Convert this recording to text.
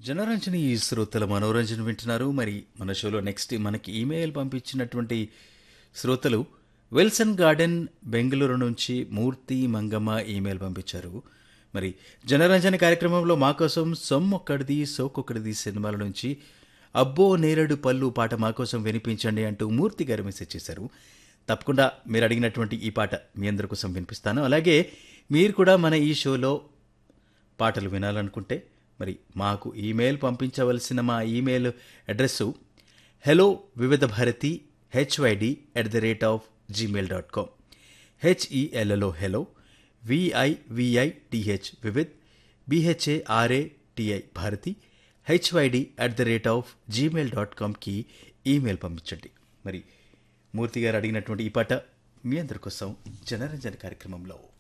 జనరంజని ఈ శ్రోతల మనోరంజన వింటున్నారు మరి మన షోలో నెక్స్ట్ మనకి ఈమెయిల్ పంపించినటువంటి శ్రోతలు విల్సన్ గార్డెన్ బెంగళూరు నుంచి మూర్తి మంగమ్మ ఈమెయిల్ పంపించారు మరి జనరంజన కార్యక్రమంలో మా కోసం సొమ్మొక్కడిది సోకొక్కడిది సినిమాల నుంచి అబ్బో నేరేడు పళ్ళు పాట మా కోసం వినిపించండి అంటూ మూర్తి గారు మెసేజ్ చేశారు తప్పకుండా మీరు అడిగినటువంటి ఈ పాట మీ అందరి కోసం వినిపిస్తాను అలాగే మీరు కూడా మన ఈ షోలో పాటలు వినాలనుకుంటే మరి మాకు ఈమెయిల్ పంపించవలసిన మా email address hello Vividha Bharati HYD at the rate of Gmail dot com H E L L O hello V I V I T H Vividh B H A R A T I Bharati HYD at the rate of Gmail dot కామ్కి ఈమెయిల్ పంపించండి మరి మూర్తి గారు అడిగినటువంటి ఈ పాట మీ అందరి కోసం జనరంజన కార్యక్రమంలో